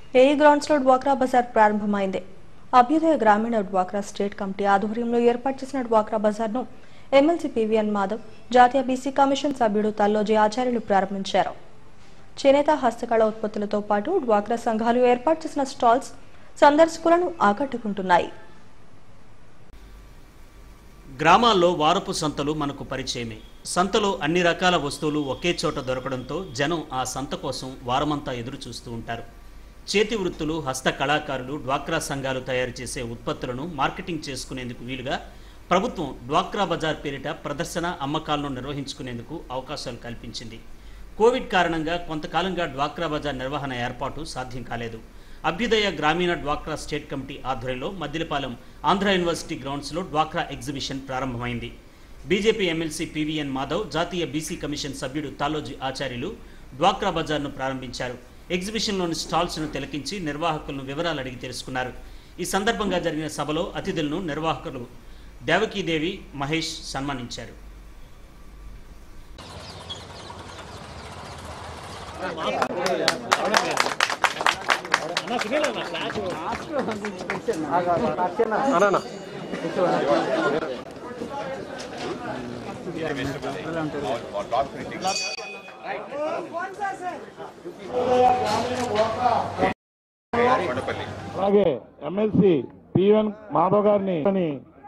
AE గ్రౌండ్స్లో డ్వాక్రా బజార్ ప్రారంభమైంది అభ్యుదయ గ్రామీణ డ్వాక్రా స్టేట్ కమిటీ ఆధ్వర్యంలో ఏర్పాటు చేసిన డ్వాక్రా బజార్ను ఎమ్మెల్సీ పివిఎన్ మాధవ్ జాతీయ బీసీ కమిషన్ సభ్యుడు తల్లోజీ ఆచార్యులు ప్రారంభించారు చేనేత హస్తకళ ఉత్పత్తులతో పాటు డ్వాక్రా సంఘాలు ఏర్పాటు చేసిన స్టాల్స్ సందర్శకులను ఆకట్టుకుంటున్నాయి గ్రామాల్లో వారపు సంతలు మనకు పరిచయమే సంతలో అన్ని రకాల వస్తువులు ఒకే చోట దొరకడంతో జనం ఆ సంత కోసం వారమంతా ఎదురు చూస్తూ ఉంటారు చేతి వృత్తులు హస్త కళాకారులు డ్వాక్రా సంఘాలు తయారు చేసే ఉత్పత్తులను మార్కెటింగ్ చేసుకునేందుకు వీలుగా ప్రభుత్వం డ్వాక్రా బజార్ పేరిట ప్రదర్శన అమ్మకాలను నిర్వహించుకునేందుకు అవకాశాలు కల్పించింది కోవిడ్ కారణంగా కొంతకాలంగా డ్వాక్రా బజార్ నిర్వహణ ఏర్పాటు సాధ్యం కాలేదు అభ్యుదయ గ్రామీణ డ్వాక్రా స్టేట్ కమిటీ ఆధ్వర్యంలో మద్దిలపాలెం ఆంధ్ర యూనివర్సిటీ గ్రౌండ్స్లో డ్వాక్రా ఎగ్జిబిషన్ ప్రారంభమైంది బీజేపీ ఎమ్మెల్సీ పివిఎన్ మాధవ్ జాతీయ బీసీ కమిషన్ సభ్యుడు తాలోజీ ఆచార్యులు డ్వాక్రా బజార్ను ప్రారంభించారు ఎగ్జిబిషన్లోని స్టాల్స్ను తిలకించి నిర్వాహకులను వివరాలు అడిగి తెలుసుకున్నారు ఈ సందర్భంగా జరిగిన సభలో అతిథులను నిర్వాహకులు దేవకీదేవి మహేష్ సన్మానించారు అలాగే ఎమ్మెల్సీ పిఎన్ మాధవ్ గారిని అని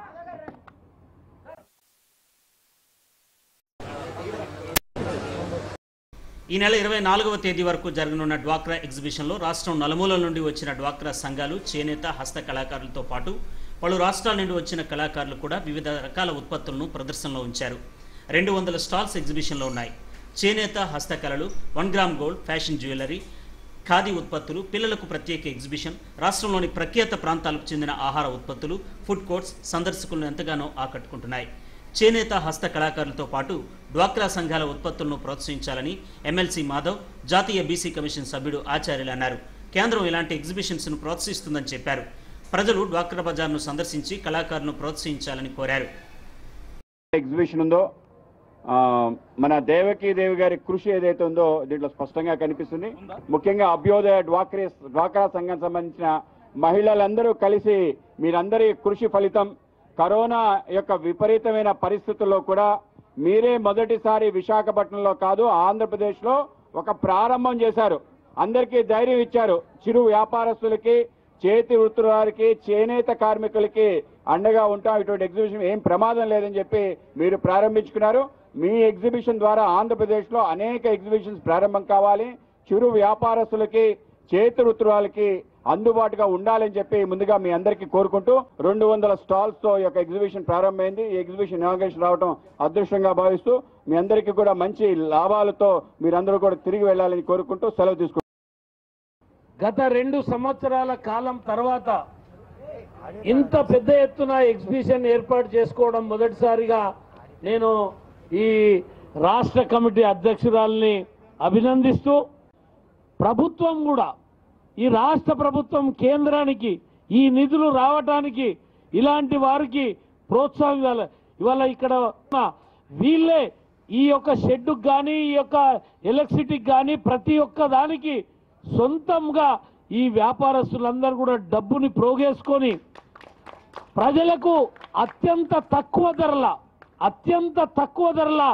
ఈ నెల ఇరవై నాలుగవ తేదీ వరకు జరగనున్న డ్వాక్రా ఎగ్జిబిషన్లో రాష్ట్రం నలుమూలల నుండి వచ్చిన డ్వాక్రా సంఘాలు చేనేత హస్త కళాకారులతో పాటు పలు రాష్ట్రాల నుండి వచ్చిన కళాకారులు కూడా వివిధ రకాల ఉత్పత్తులను ప్రదర్శనలో ఉంచారు రెండు వందల స్టాల్స్ ఎగ్జిబిషన్లో ఉన్నాయి చేనేత హస్తకళలు one gram gold fashion jewellery khadi ఉత్పత్తులు పిల్లలకు ప్రత్యేక ఎగ్జిబిషన్ రాష్ట్రంలోని ప్రఖ్యాత ప్రాంతాలకు చెందిన ఆహార ఉత్పత్తులు ఫుడ్ కోర్ట్స్ సందర్శకులను ఎంతగానో ఆకట్టుకుంటున్నాయి చేనేత హస్త కళాకారులతో పాటు డ్వాక్రా సంఘాల ఉత్పత్తులను ప్రోత్సహించాలని ఎమ్మెల్సీ మాధవ్ జాతీయ బీసీ కమిషన్ సభ్యుడు ఆచార్యులు అన్నారు కేంద్రం ఇలాంటి ఎగ్జిబిషన్స్ను ప్రోత్సహిస్తుందని చెప్పారు ప్రజలు డ్వాక్రా బజార్ను సందర్శించి కళాకారులను ప్రోత్సహించాలని కోరారు ఎగ్జిబిషన్ ఉందో ఆ, మన దేవకీ దేవి గారి కృషి ఏదైతే ఉందో దీంట్లో స్పష్టంగా కనిపిస్తుంది ముఖ్యంగా అభ్యోదయ డ్వాక్రే డ్వాక్రా సంఘం సంబంధించిన మహిళలందరూ కలిసి మీరందరి కృషి ఫలితం కరోనా యొక్క విపరీతమైన పరిస్థితుల్లో కూడా మీరే మొదటిసారి విశాఖపట్నంలో కాదు ఆంధ్రప్రదేశ్లో ఒక ప్రారంభం చేశారు అందరికీ ధైర్యం ఇచ్చారు చిరు వ్యాపారస్తులకి చేతి వృత్తుల వారికి చేనేత కార్మికులకి అండగా ఉంటాం ఇటువంటి ఎగ్జిబిషన్ ఏం ప్రమాదం లేదని చెప్పి మీరు ప్రారంభించుకున్నారు మీ ఎగ్జిబిషన్ ద్వారా ఆంధ్రప్రదేశ్లో అనేక ఎగ్జిబిషన్స్ ప్రారంభం కావాలి చిరు వ్యాపారస్తులకి చేతి వృత్తులకి అందుబాటుగా ఉండాలని చెప్పి ముందుగా మీ అందరికీ కోరుకుంటూ రెండు వందల స్టాల్స్ తో ఈ యొక్క ఎగ్జిబిషన్ ప్రారంభమైంది ఈ ఎగ్జిబిషన్ ఇనాగరేషన్ రావడం అదృష్టంగా భావిస్తూ మీ అందరికీ కూడా మంచి లాభాలతో మీరందరూ కూడా తిరిగి వెళ్ళాలని కోరుకుంటూ సెలవు తీసుకుంటున్నాను గత రెండు సంవత్సరాల కాలం తర్వాత ఇంత పెద్ద ఎత్తున ఎగ్జిబిషన్ ఏర్పాటు చేసుకోవడం మొదటిసారిగా నేను ఈ రాష్ట్ర కమిటీ అధ్యక్షురాలని అభినందిస్తూ ప్రభుత్వం కూడా ఈ రాష్ట్ర ప్రభుత్వం కేంద్రానికి ఈ నిధులు రావటానికి ఇలాంటి వారికి ప్రోత్సాహం ఇవ్వాలి ఇవాళ ఇక్కడ ఉన్న వీళ్ళే ఈ యొక్క షెడ్డుకు కానీ ఈ యొక్క ఎలక్ట్రిసిటీకి కానీ ప్రతి ఒక్క దానికి సొంతంగా ఈ వ్యాపారస్తులందరూ కూడా డబ్బుని ప్రోగేసుకొని ప్రజలకు అత్యంత తక్కువ ధరల అత్యంత తక్కువ ధరల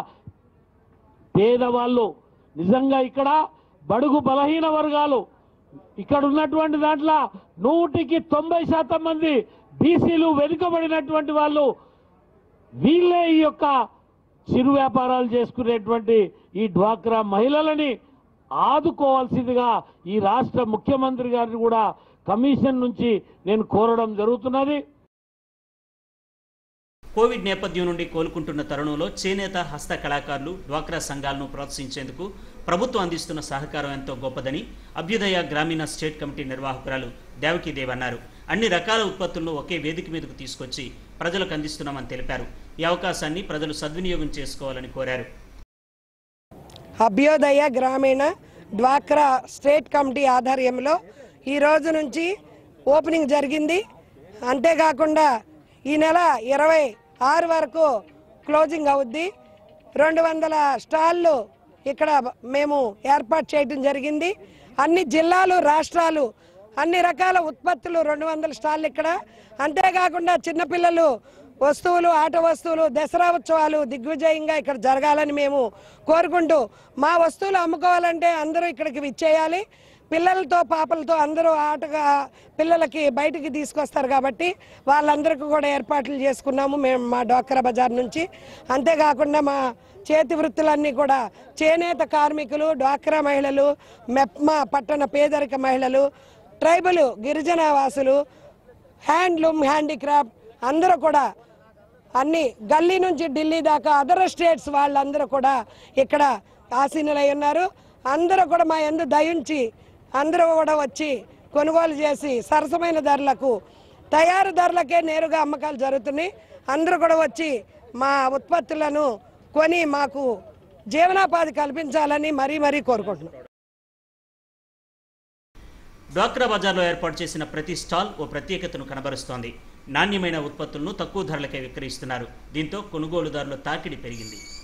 పేదవాళ్ళు నిజంగా ఇక్కడ బడుగు బలహీన వర్గాలు ఇక్కడ ఉన్నటువంటి దాంట్లో నూటికి తొంభై శాతం మంది బీసీలు వెనుకబడినటువంటి వాళ్ళు వీళ్ళే ఈ యొక్క చిరు వ్యాపారాలు చేసుకునేటువంటి ఈ డ్వాక్రా మహిళలని ఆదుకోవాల్సిందిగా ఈ రాష్ట్ర ముఖ్యమంత్రి గారిని కూడా కమిషన్ నుంచి నేను కోరడం జరుగుతున్నది కోవిడ్ నేపథ్యం నుండి కోలుకుంటున్న తరుణంలో చేనేత హస్త కళాకారులు డ్వాక్రా సంఘాలను ప్రోత్సహించేందుకు ప్రభుత్వం అందిస్తున్న సహకారం ఎంతో గొప్పదని అభ్యుదయ గ్రామీణ స్టేట్ కమిటీ నిర్వాహకురాలు దేవకీదేవి అన్నారు అన్ని రకాల ఉత్పత్తులను ఒకే వేదిక మీదకు తీసుకొచ్చి ప్రజలకు అందిస్తున్నామని తెలిపారు ఈ అవకాశాన్ని ప్రజలు సద్వినియోగం చేసుకోవాలని కోరారు అభ్యోదయ గ్రామీణ డ్వాక్రా స్టేట్ కమిటీ ఆధ్వర్యంలో ఈ రోజు నుంచి ఓపెనింగ్ జరిగింది అంతేకాకుండా ఈ నెల ఇరవై ఆరు వరకు క్లోజింగ్ అవుద్ది రెండు వందల స్టాళ్ళు ఇక్కడ మేము ఏర్పాటు చేయడం జరిగింది అన్ని జిల్లాలు రాష్ట్రాలు అన్ని రకాల ఉత్పత్తులు రెండు వందల స్టాళ్ళు ఇక్కడ అంతేకాకుండా చిన్నపిల్లలు వస్తువులు ఆట వస్తువులు దసరా ఉత్సవాలు దిగ్విజయంగా ఇక్కడ జరగాలని మేము కోరుకుంటూ మా వస్తువులు అమ్ముకోవాలంటే అందరూ ఇక్కడికి విచ్చేయాలి పిల్లలతో పాపలతో అందరూ ఆటగా పిల్లలకి బయటికి తీసుకొస్తారు కాబట్టి వాళ్ళందరికీ కూడా ఏర్పాట్లు చేసుకున్నాము మేము మా డోక్రా బజార్ నుంచి అంతేకాకుండా మా చేతి వృత్తులన్నీ కూడా చేనేత కార్మికులు డ్వాక్రా మహిళలు మెప్మా పట్టణ పేదరిక మహిళలు ట్రైబల్ గిరిజన వాసులు హ్యాండ్లూమ్ హ్యాండీక్రాఫ్ట్ అందరూ కూడా అన్ని గల్లీ నుంచి ఢిల్లీ దాకా అదర్ స్టేట్స్ వాళ్ళందరూ కూడా ఇక్కడ ఆసీనులై ఉన్నారు అందరూ కూడా మా ఎందు దయించి అందరూ కూడా వచ్చి కొనుగోలు చేసి సరసమైన ధరలకు తయారు ధరలకే నేరుగా అమ్మకాలు జరుగుతున్నాయి అందరూ కూడా వచ్చి మా ఉత్పత్తులను కొని మాకు జీవనోపాధి కల్పించాలని మరీ మరీ కోరుకుంటున్నాం డ్వాక్రా బజార్లో ఏర్పాటు చేసిన ప్రతి స్టాల్ ఓ ప్రత్యేకతను కనబరుస్తోంది నాణ్యమైన ఉత్పత్తులను తక్కువ ధరలకే విక్రయిస్తున్నారు దీంతో కొనుగోలుదారుల తాకిడి పెరిగింది